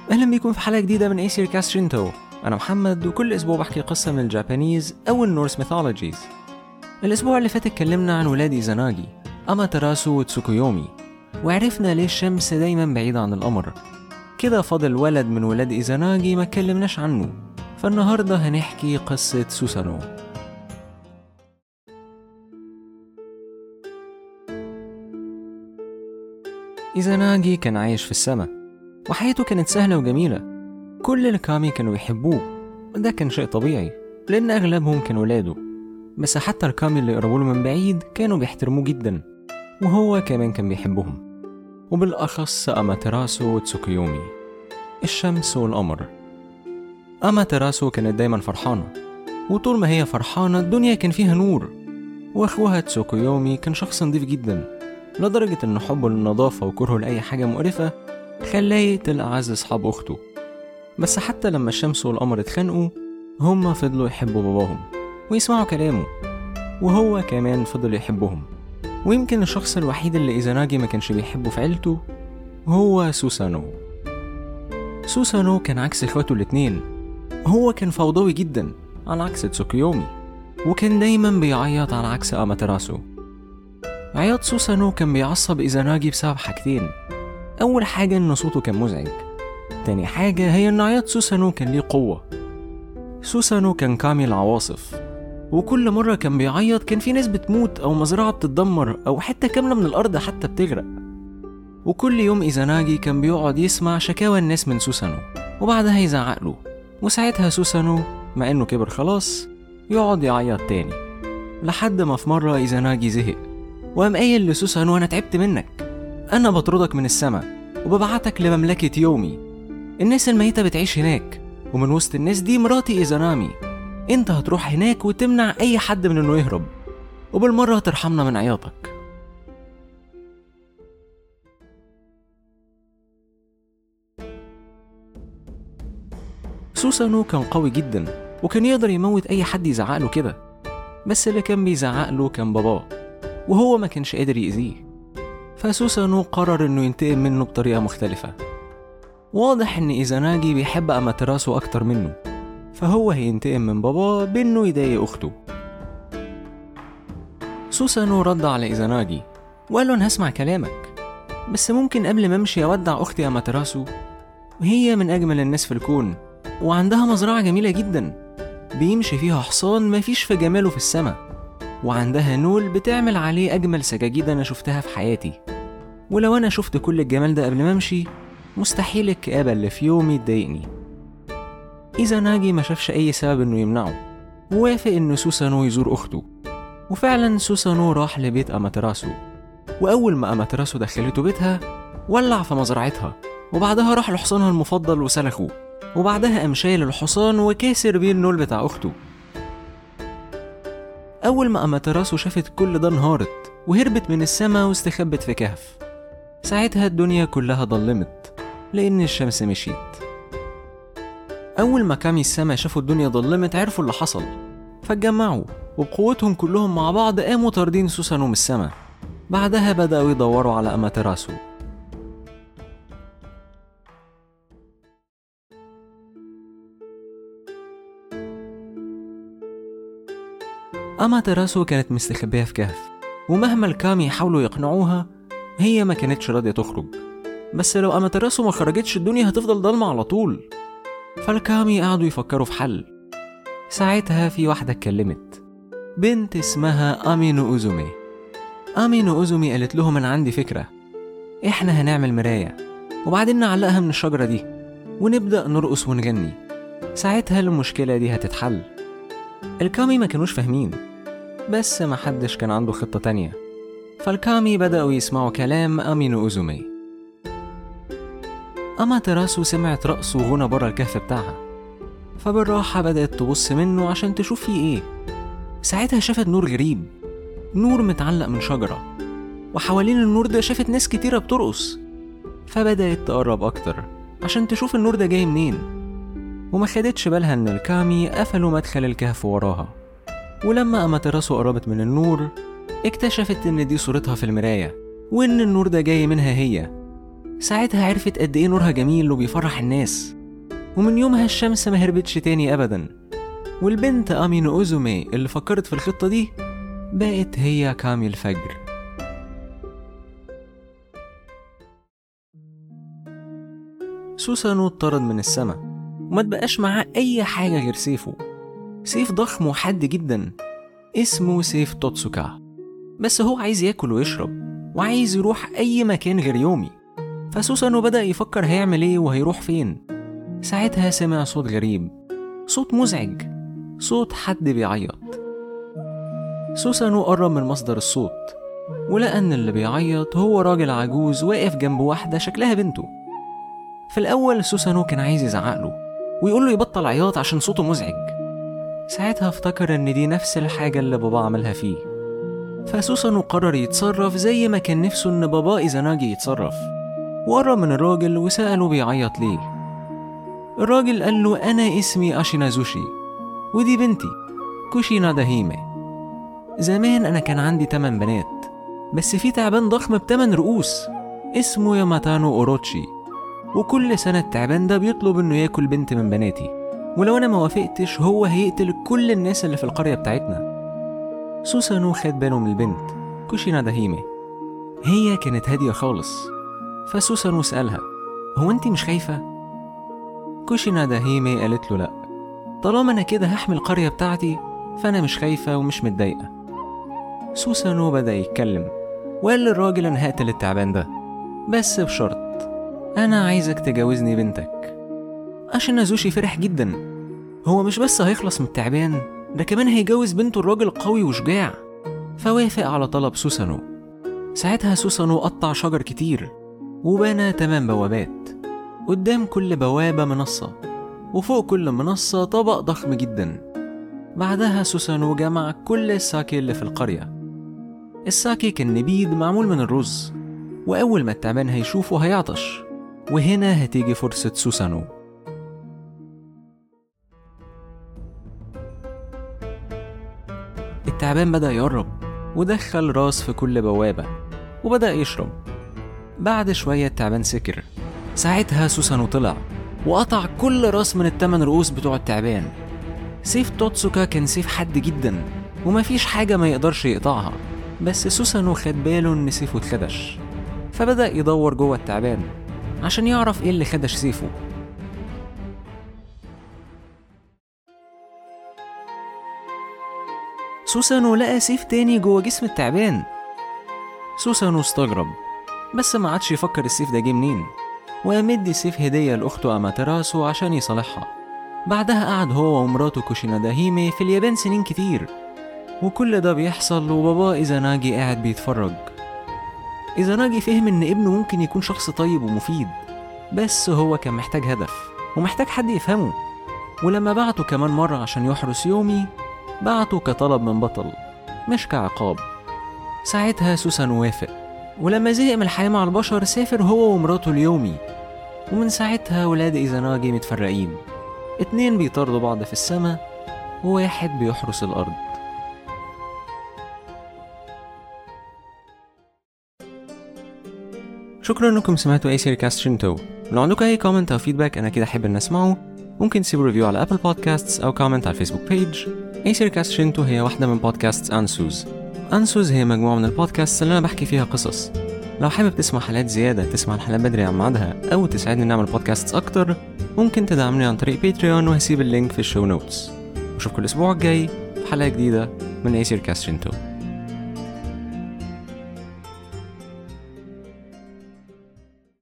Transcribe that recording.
أهلا بيكم في حلقة جديدة من ايسير كاست شينتو أنا محمد وكل أسبوع بحكي قصة من الجابانيز أو النورس ميثولوجيز الأسبوع اللي فات اتكلمنا عن ولاد إيزاناجي أماتراسو وتسوكويومي وعرفنا ليه الشمس دايما بعيدة عن القمر كده فاضل ولد من ولاد إيزاناجي ما اتكلمناش عنه فالنهاردة هنحكي قصة سوسانو إيزاناجي كان عايش في السماء وحياته كانت سهلة وجميلة كل الكامي كانوا يحبوه وده كان شيء طبيعي لأن أغلبهم كانوا ولاده بس حتى الكامي اللي قربوا له من بعيد كانوا بيحترموه جدا وهو كمان كان بيحبهم وبالأخص أماتراسو وتسوكيومي الشمس والقمر أماتراسو كانت دايما فرحانة وطول ما هي فرحانة الدنيا كان فيها نور وأخوها تسوكيومي كان شخص نضيف جدا لدرجة إن حبه للنظافة وكرهه لأي حاجة مقرفة خلاه يقتل أعز أصحاب أخته بس حتى لما الشمس والقمر اتخانقوا هما فضلوا يحبوا باباهم ويسمعوا كلامه وهو كمان فضل يحبهم ويمكن الشخص الوحيد اللي إيزاناجي ما كانش بيحبه في عيلته هو سوسانو سوسانو كان عكس اخواته الاتنين هو كان فوضوي جدا على عكس تسوكيومي وكان دايما بيعيط على عكس أماتراسو عياط سوسانو كان بيعصب إيزاناجي بسبب حاجتين أول حاجة إن صوته كان مزعج تاني حاجة هي إن عياط سوسانو كان ليه قوة سوسانو كان كامي العواصف وكل مرة كان بيعيط كان في ناس بتموت أو مزرعة بتتدمر أو حتة كاملة من الأرض حتى بتغرق وكل يوم إيزاناجي كان بيقعد يسمع شكاوى الناس من سوسانو وبعدها يزعق له وساعتها سوسانو مع إنه كبر خلاص يقعد يعيط تاني لحد ما في مرة إيزاناجي زهق وقام قايل لسوسانو أنا تعبت منك أنا بطردك من السما وببعتك لمملكة يومي الناس الميتة بتعيش هناك ومن وسط الناس دي مراتي إيزانامي انت هتروح هناك وتمنع أي حد من إنه يهرب وبالمرة هترحمنا من عياطك سوسانو كان قوي جدا وكان يقدر يموت أي حد يزعق له كده بس اللي كان بيزعق له كان باباه وهو ما كانش قادر يأذيه فسوسانو قرر إنه ينتقم منه بطريقة مختلفة واضح إن إيزاناجي بيحب أماتراسو أكتر منه فهو هينتقم من باباه بإنه يضايق أخته سوسانو رد على إيزاناجي وقال له أنا هسمع كلامك بس ممكن قبل ما أمشي أودع أختي أماتراسو وهي من أجمل الناس في الكون وعندها مزرعة جميلة جدا بيمشي فيها حصان مفيش في جماله في السماء وعندها نول بتعمل عليه أجمل سجاجيد أنا شفتها في حياتي ولو أنا شفت كل الجمال ده قبل ما أمشي مستحيل الكآبة اللي في يومي تضايقني إذا ناجي ما شافش أي سبب إنه يمنعه ووافق إن سوسانو يزور أخته وفعلا سوسانو راح لبيت أماتراسو وأول ما أماتراسو دخلته بيتها ولع في مزرعتها وبعدها راح لحصانها المفضل وسلخه وبعدها قام شايل الحصان وكاسر بيه النول بتاع أخته أول ما أماتراسو شافت كل ده انهارت وهربت من السما واستخبت في كهف ساعتها الدنيا كلها ضلمت لأن الشمس مشيت أول ما كامي السما شافوا الدنيا ضلمت عرفوا اللي حصل فاتجمعوا وبقوتهم كلهم مع بعض قاموا طاردين سوسانو من السما بعدها بدأوا يدوروا على أماتراسو أماتراسو كانت مستخبية في كهف ومهما الكامي يحاولوا يقنعوها هي ما كانتش راضية تخرج بس لو أماتراسو ما خرجتش الدنيا هتفضل ضلمة على طول فالكامي قعدوا يفكروا في حل ساعتها في واحدة اتكلمت بنت اسمها أمينو أوزومي أمينو أوزومي قالت لهم أنا عندي فكرة إحنا هنعمل مراية وبعدين نعلقها من الشجرة دي ونبدأ نرقص ونغني ساعتها المشكلة دي هتتحل الكامي ما كانوش فاهمين بس ما حدش كان عنده خطة تانية فالكامي بدأوا يسمعوا كلام أمينو أوزومي أما تراسو سمعت رقص وغنى بره الكهف بتاعها فبالراحة بدأت تبص منه عشان تشوف فيه إيه ساعتها شافت نور غريب نور متعلق من شجرة وحوالين النور ده شافت ناس كتيرة بترقص فبدأت تقرب أكتر عشان تشوف النور ده جاي منين وما خدتش بالها إن الكامي قفلوا مدخل الكهف وراها ولما أماتراسو قربت من النور اكتشفت إن دي صورتها في المراية وإن النور ده جاي منها هي ساعتها عرفت قد ايه نورها جميل وبيفرح الناس ومن يومها الشمس ما هربتش تاني ابدا والبنت امينو اوزومي اللي فكرت في الخطة دي بقت هي كامي الفجر سوسانو اتطرد من السما وما تبقاش معاه أي حاجة غير سيفه سيف ضخم وحاد جدا اسمه سيف توتسوكا بس هو عايز ياكل ويشرب وعايز يروح أي مكان غير يومي فسوسانو بدأ يفكر هيعمل ايه وهيروح فين ساعتها سمع صوت غريب صوت مزعج صوت حد بيعيط سوسانو قرب من مصدر الصوت ولقى ان اللي بيعيط هو راجل عجوز واقف جنب واحدة شكلها بنته في الأول سوسانو كان عايز يزعقله ويقول له يبطل عياط عشان صوته مزعج ساعتها افتكر ان دي نفس الحاجة اللي بابا عملها فيه فسوسانو قرر يتصرف زي ما كان نفسه ان بابا إيزاناجي يتصرف وقرب من الراجل وسأله بيعيط ليه الراجل قال له أنا اسمي أشينازوشي ودي بنتي كوشينا داهيمي زمان أنا كان عندي تمن بنات بس في تعبان ضخم بتمن رؤوس اسمه ياماتانو أوروتشي وكل سنة التعبان ده بيطلب إنه ياكل بنت من بناتي ولو أنا ما وافقتش هو هيقتل كل الناس اللي في القرية بتاعتنا سوسانو خد باله من البنت كوشينا داهيمي هي كانت هادية خالص فسوسانو سألها هو أنت مش خايفة؟ كوشينا داهيمي قالت له لأ طالما أنا كده هحمي القرية بتاعتي فأنا مش خايفة ومش متضايقة سوسانو بدأ يتكلم وقال للراجل أنا هقتل التعبان ده بس بشرط أنا عايزك تجوزني بنتك أشينازوشي فرح جدا هو مش بس هيخلص من التعبان ده كمان هيجوز بنته الراجل قوي وشجاع فوافق على طلب سوسانو ساعتها سوسانو قطع شجر كتير وبنى تمن بوابات قدام كل بوابة منصة وفوق كل منصة طبق ضخم جدا بعدها سوسانو جمع كل الساكي اللي في القرية الساكي كان نبيذ معمول من الرز وأول ما التعبان هيشوفه هيعطش وهنا هتيجي فرصة سوسانو التعبان بدأ يقرب ودخل راس في كل بوابة وبدأ يشرب بعد شوية التعبان سكر ساعتها سوسانو طلع وقطع كل راس من التمن رؤوس بتوع التعبان سيف توتسوكا كان سيف حد جدا ومفيش حاجة ما يقدرش يقطعها بس سوسانو خد باله ان سيفه اتخدش فبدأ يدور جوه التعبان عشان يعرف ايه اللي خدش سيفه سوسانو لقى سيف تاني جوه جسم التعبان سوسانو استغرب بس ما عادش يفكر السيف ده جه منين وقام مدي سيف هدية لأخته أماتراسو عشان يصالحها بعدها قعد هو ومراته كوشينا داهيمي في اليابان سنين كتير وكل ده بيحصل وبابا إيزاناجي قاعد بيتفرج إيزاناجي فهم إن ابنه ممكن يكون شخص طيب ومفيد بس هو كان محتاج هدف ومحتاج حد يفهمه ولما بعته كمان مرة عشان يحرس يومي بعته كطلب من بطل مش كعقاب ساعتها سوسان وافق ولما زهق من الحياة مع البشر سافر هو ومراته اليومي ومن ساعتها ولاد إيزاناجي متفرقين اتنين بيطاردوا بعض في السماء وواحد بيحرس الأرض شكرا انكم سمعتوا اي سيركاست شنتو لو عندكم اي كومنت او فيدباك انا كده احب ان اسمعه ممكن تسيبوا ريفيو على ابل بودكاستس او كومنت على الفيسبوك بيج اي سيركاست شنتو هي واحدة من بودكاست انسوز انسوز هي مجموعة من البودكاست اللي انا بحكي فيها قصص لو حابب تسمع حلقات زيادة تسمع الحلقات بدري عن ميعادها أو تساعدني نعمل بودكاست أكتر ممكن تدعمني عن طريق باتريون وهسيب اللينك في الشو نوتس وأشوفكم الأسبوع الجاي في حلقة جديدة من أي سيركاست شنتو